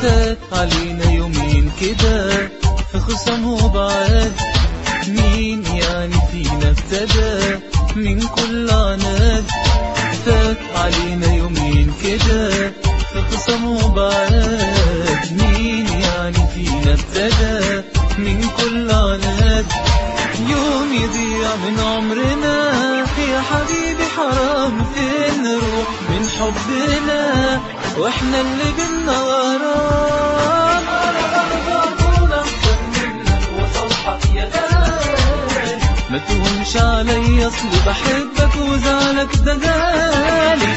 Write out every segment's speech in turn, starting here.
فات علينا يومين كده في خصم وبعاد مين يعني فينا ابتدى من كل عناد فات علينا يومين كده في خصم وبعاد مين يعني فينا ابتدى من كل عناد يوم يضيع من عمرنا يا حبيبي حرام فين نروح من حبنا واحنا اللي بينا غرام ما تهونش علي اصلي بحبك وزعلك ده جالي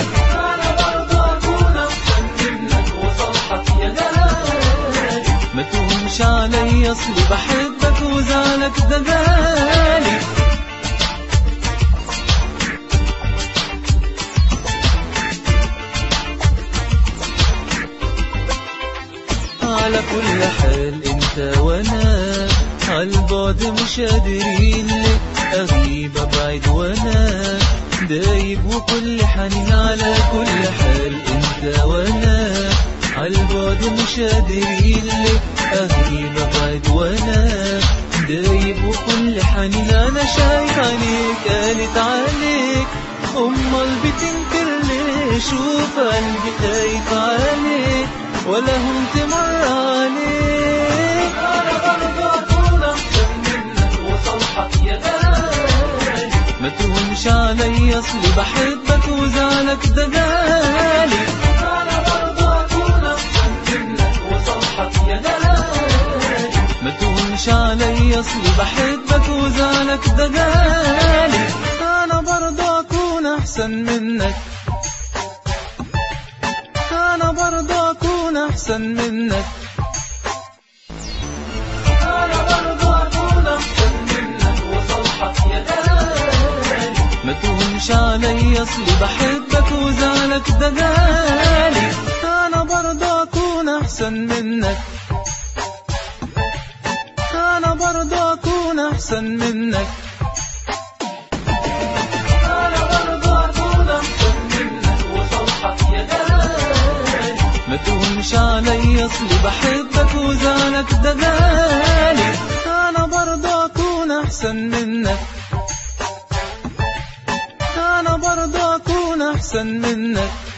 ما تهونش علي اصلي بحبك وزعلك ده جالي على كل حال انت وانا عالبعد مش قادرين لك اغيب ابعد وانا دايب وكل حنين على كل حال انت وانا عالبعد مش قادرين لك اغيب ابعد وانا دايب وكل حنين انا شايف عليك قالت عليك امال بتنكر ليه شوف قلبي خايف عليك ولا هنت مر عليك ما تهونش علي اصلي بحبك وزعلك ده جالي ما تهونش علي اصلي بحبك وزعلك ده جالي انا برضه اكون احسن منك انا برضه اكون احسن منك انا برضه اكون احسن منك وصلحك يا غالي ما تهونش علي اصلي بحبك وزعلك ده جالي انا برضه اكون احسن منك انا برضه اكون احسن منك انا برضه اكون احسن منك وصلحك يا غالي ما تهونش علي اصلي بحبك وزعلك ده جالي انا برضه اكون احسن منك انا برضه اكون احسن منك